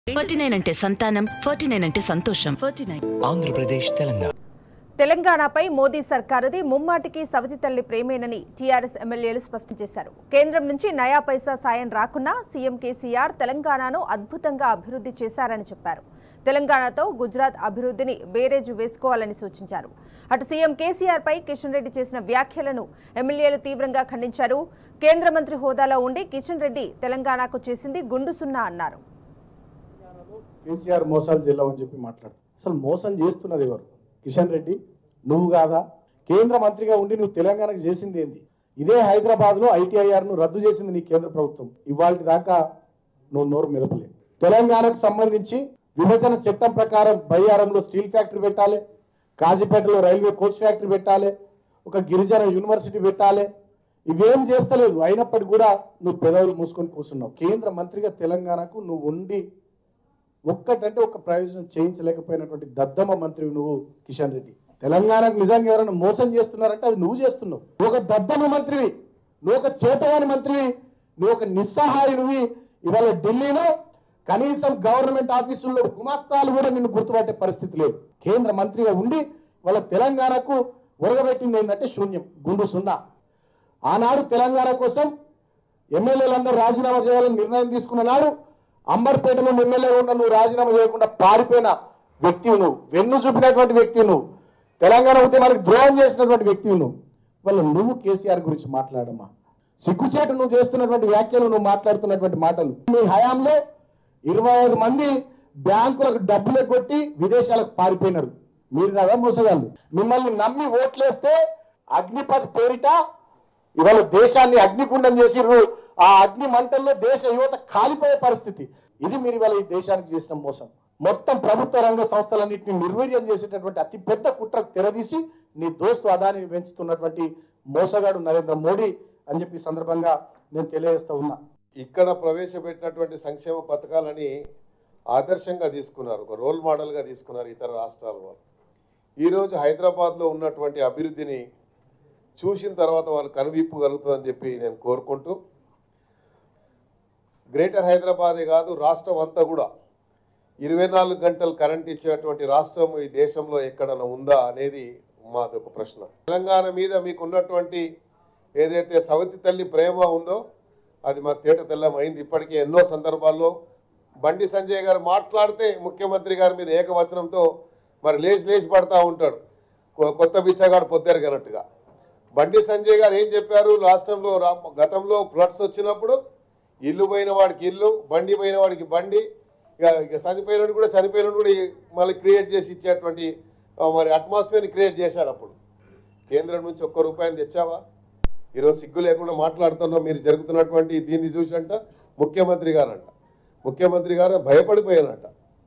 forty nine అంటే సంతానం forty nine అంటే సంతోషం ఫార్టీ నైన్ ఆంధ్రప్రదేశ్ తెలంగాణ తెలంగాణపై మోదీ సర్కారుది ముమ్మాటికి సవతి తల్లి ప్రేమేనని టీఆర్ఎస్ ఎమ్మెల్యేలు స్పష్టం చేశారు కేంద్రం నుంచి నయా పైసా సాయం రాకున్నా సీఎం కేసీఆర్ తెలంగాణను అద్భుతంగా అభివృద్ధి చేశారని చెప్పారు తెలంగాణతో గుజరాత్ అభివృద్ధిని బేరేజు వేసుకోవాలని సూచించారు అటు సీఎం కేసీఆర్ పై కిషన్ రెడ్డి చేసిన వ్యాఖ్యలను ఎమ్మెల్యేలు తీవ్రంగా ఖండించారు కేంద్ర మంత్రి హోదాలో ఉండి కిషన్ రెడ్డి తెలంగాణకు చేసింది గుండు సున్నా అన్నారు కేసీఆర్ మోసాలు చెల్లవని చెప్పి మాట్లాడు అసలు మోసం చేస్తున్నది ఎవరు కిషన్ రెడ్డి నువ్వు కాదా కేంద్ర మంత్రిగా ఉండి నువ్వు తెలంగాణకు చేసింది ఏంది ఇదే హైదరాబాద్లో ఐటీఐఆర్ను రద్దు చేసింది నీ కేంద్ర ప్రభుత్వం ఇవాళ దాకా నువ్వు నోరు మెదపలే తెలంగాణకు సంబంధించి విభజన చట్టం ప్రకారం బయ్యారంలో స్టీల్ ఫ్యాక్టరీ పెట్టాలి కాజీపేటలో రైల్వే కోచ్ ఫ్యాక్టరీ పెట్టాలి ఒక గిరిజన యూనివర్సిటీ పెట్టాలి ఇవేం చేస్తలేదు అయినప్పటికీ కూడా నువ్వు పెదవులు మూసుకొని కూర్చున్నావు కేంద్ర మంత్రిగా తెలంగాణకు నువ్వు ఉండి ఒక్కటంటే ఒక ప్రయోజనం చేయించలేకపోయినటువంటి దద్దమ్మ మంత్రి నువ్వు కిషన్ రెడ్డి తెలంగాణకు నిజంగా ఎవరైనా మోసం చేస్తున్నారంటే అది నువ్వు చేస్తున్నావు నువ్వు ఒక దద్దమ్మ మంత్రివి నువ్వు ఒక చేతగాని మంత్రివి నువ్వు ఒక నిస్సహాయునివి ఇవాళ ఢిల్లీలో కనీసం గవర్నమెంట్ ఆఫీసుల్లో గుమాస్తాలు కూడా నిన్ను గుర్తుపట్టే పరిస్థితి లేదు కేంద్ర మంత్రిగా ఉండి వాళ్ళ తెలంగాణకు ఒరగబెట్టింది ఏంటంటే శూన్యం గుండు సున్నా ఆనాడు తెలంగాణ కోసం ఎమ్మెల్యేలందరూ రాజీనామా చేయాలని నిర్ణయం తీసుకున్న నాడు అంబర్పేటలో ఎమ్మెల్యే ఉన్న నువ్వు రాజీనామా చేయకుండా పారిపోయిన వ్యక్తివి నువ్వు వెన్ను చూపినటువంటి వ్యక్తివి నువ్వు తెలంగాణ ఉద్యమానికి ద్రోహం చేసినటువంటి వ్యక్తివి నువ్వు వాళ్ళ నువ్వు కేసీఆర్ గురించి మాట్లాడమ్మా సిగ్గుచేటు నువ్వు చేస్తున్నటువంటి వ్యాఖ్యలు నువ్వు మాట్లాడుతున్నటువంటి మాటలు మీ హయాంలో ఇరవై ఐదు మంది బ్యాంకులకు డబ్బులు కొట్టి విదేశాలకు పారిపోయినారు మీరు కదా మోసగాళ్ళు మిమ్మల్ని నమ్మి ఓట్లేస్తే అగ్నిపథ్ పేరిట ఇవాళ దేశాన్ని అగ్నికుండం చేసిర్రు ఆ అగ్ని మంటల్లో దేశ యువత కాలిపోయే పరిస్థితి ఇది మీరు ఇవాళ ఈ దేశానికి చేసిన మోసం మొత్తం ప్రభుత్వ రంగ సంస్థలన్నింటినీ నిర్వీర్యం చేసేటటువంటి అతి పెద్ద కుట్రకు తెరదీసి నీ దోస్తు అదానిని పెంచుతున్నటువంటి మోసగాడు నరేంద్ర మోడీ అని చెప్పి ఈ సందర్భంగా నేను తెలియజేస్తా ఉన్నా ఇక్కడ ప్రవేశపెట్టినటువంటి సంక్షేమ పథకాలని ఆదర్శంగా తీసుకున్నారు ఒక రోల్ మోడల్గా తీసుకున్నారు ఇతర రాష్ట్రాల వాళ్ళు ఈరోజు హైదరాబాద్లో ఉన్నటువంటి అభివృద్ధిని చూసిన తర్వాత వాళ్ళు కనువిప్పగలుగుతుందని చెప్పి నేను కోరుకుంటూ గ్రేటర్ హైదరాబాదే కాదు రాష్ట్రం అంతా కూడా ఇరవై నాలుగు గంటలు కరెంట్ ఇచ్చేటువంటి రాష్ట్రం ఈ దేశంలో ఎక్కడైనా ఉందా అనేది మాది ఒక ప్రశ్న తెలంగాణ మీద మీకు ఉన్నటువంటి ఏదైతే సవతి తల్లి ప్రేమ ఉందో అది మాకు తేట తెల్లమైంది ఇప్పటికే ఎన్నో సందర్భాల్లో బండి సంజయ్ గారు మాట్లాడితే ముఖ్యమంత్రి గారి మీద ఏకవచనంతో మరి లేచి లేచి పడతా ఉంటాడు కొ- కొత్త బిచ్చగాడు పొద్దెరగనట్టుగా బండి సంజయ్ గారు ఏం చెప్పారు రాష్ట్రంలో రా గతంలో ఫ్లడ్స్ వచ్చినప్పుడు ఇల్లు పోయిన వాడికి ఇల్లు బండి పోయిన వాడికి బండి ఇక ఇక చనిపోయినోడు కూడా చనిపోయినోడు కూడా ఈ- మళ్ళీ క్రియేట్ చేసి ఇచ్చేటువంటి ఆ, మరి అట్మాస్ఫియర్ని క్రియేట్ చేశాడు అప్పుడు కేంద్రం నుంచి ఒక్క రూపాయలు తెచ్చావా ఈరోజు సిగ్గు లేకుండా మాట్లాడుతున్నాం మీరు జరుగుతున్నటువంటి దీన్ని చూసంట ముఖ్యమంత్రి గారంట ముఖ్యమంత్రి గారు భయపడిపోయానంట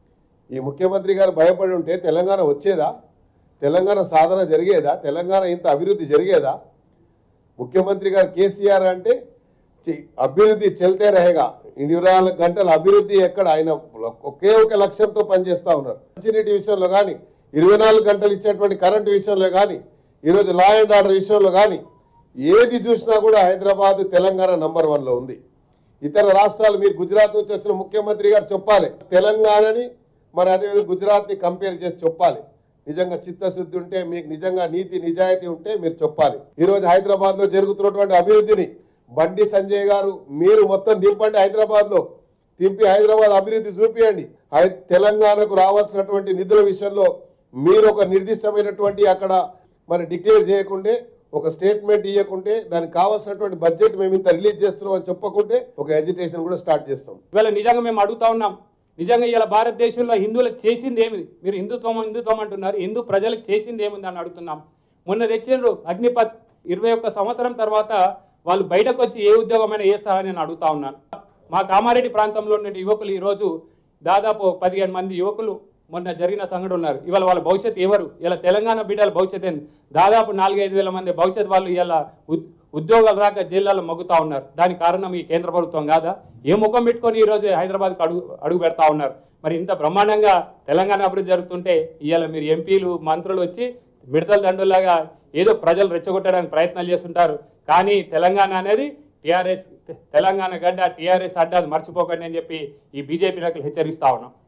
ఈ ముఖ్యమంత్రి గారు భయపడి ఉంటే తెలంగాణ వచ్చేదా తెలంగాణ సాధన జరిగేదా తెలంగాణ ఇంత అభివృద్ధి జరిగేదా ముఖ్యమంత్రి గారు కేసీఆర్ అంటే చి- అభివృద్ధి చెల్తే రహేగా ఇరవై నాలుగు గంటల అభివృద్ధి ఎక్కడ ఆయన ఒకే ఒక లక్ష్యంతో పనిచేస్తా ఉన్నారు మంచినీటి విషయంలో కానీ ఇరవై నాలుగు గంటలు ఇచ్చేటువంటి కరెంటు విషయంలో కానీ ఈరోజు లా అండ్ ఆర్డర్ విషయంలో కానీ ఏది చూసినా కూడా హైదరాబాద్ తెలంగాణ నంబర్ వన్లో ఉంది ఇతర రాష్ట్రాలు మీరు గుజరాత్ నుంచి వచ్చిన ముఖ్యమంత్రి గారు చెప్పాలి తెలంగాణని మరి అదేవిధంగా గుజరాత్ని కంపేర్ చేసి చెప్పాలి నిజంగా చిత్తశుద్ధి ఉంటే మీకు నిజంగా నీతి నిజాయితీ ఉంటే మీరు చెప్పాలి ఈరోజు హైదరాబాద్లో జరుగుతున్నటువంటి అభివృద్ధిని బండి సంజయ్ గారు మీరు మొత్తం దింపండి హైదరాబాద్లో దింపి హైదరాబాద్ అభివృద్ధి చూపియండి హై- తెలంగాణకు రావాల్సినటువంటి నిధుల విషయంలో మీరు ఒక నిర్దిష్టమైనటువంటి అక్కడ మరి డిక్లేర్ చేయకుంటే ఒక స్టేట్మెంట్ ఇవ్వకుంటే దానికి కావాల్సినటువంటి బడ్జెట్ మేము ఇంత రిలీజ్ చేస్తున్నాం అని చెప్పకుంటే ఒక ఎడ్యుటేషన్ కూడా స్టార్ట్ చేస్తాం ఇవాళ నిజంగా మేము అడుగుతా ఉన్నాం నిజంగా ఇలా భారతదేశంలో హిందువులకు చేసింది ఏమిది మీరు హిందుత్వం హిందుత్వం అంటున్నారు హిందూ ప్రజలకు చేసింది ఏముంది అని అడుగుతున్నాం మొన్న తెచ్చిండ్రు అగ్నిపత్ ఇరవై ఒక్క సంవత్సరం తర్వాత వాళ్ళు బయటకు వచ్చి ఏ ఉద్యోగమైనా చేస్తారని నేను అడుగుతా ఉన్నాను మా కామారెడ్డి ప్రాంతంలో ఉన్న యువకులు ఈరోజు దాదాపు పదిహేను మంది యువకులు మొన్న జరిగిన సంఘటన ఉన్నారు ఇవాళ వాళ్ళ భవిష్యత్తు ఎవరు ఇలా తెలంగాణ బిడ్డల భవిష్యత్తు ఏంది దాదాపు నాలుగైదు వేల మంది భవిష్యత్ వాళ్ళు ఇలా ఉద్యోగాలు రాక జిల్లాలో మగ్గుతా ఉన్నారు దానికి కారణం ఈ కేంద్ర ప్రభుత్వం కాదా ఏ ముఖం పెట్టుకొని ఈరోజు హైదరాబాద్కు అడుగు అడుగు పెడతా ఉన్నారు మరి ఇంత బ్రహ్మాండంగా తెలంగాణ అభివృద్ధి జరుగుతుంటే ఇవాళ మీరు ఎంపీలు మంత్రులు వచ్చి మిడతల దండులాగా ఏదో ప్రజలు రెచ్చగొట్టడానికి ప్రయత్నాలు చేస్తుంటారు కానీ తెలంగాణ అనేది టీఆర్ఎస్ తెలంగాణ గడ్డ టీఆర్ఎస్ అడ్డా అది మర్చిపోకండి అని చెప్పి ఈ బీజేపీ నాయకులు హెచ్చరిస్తా ఉన్నాం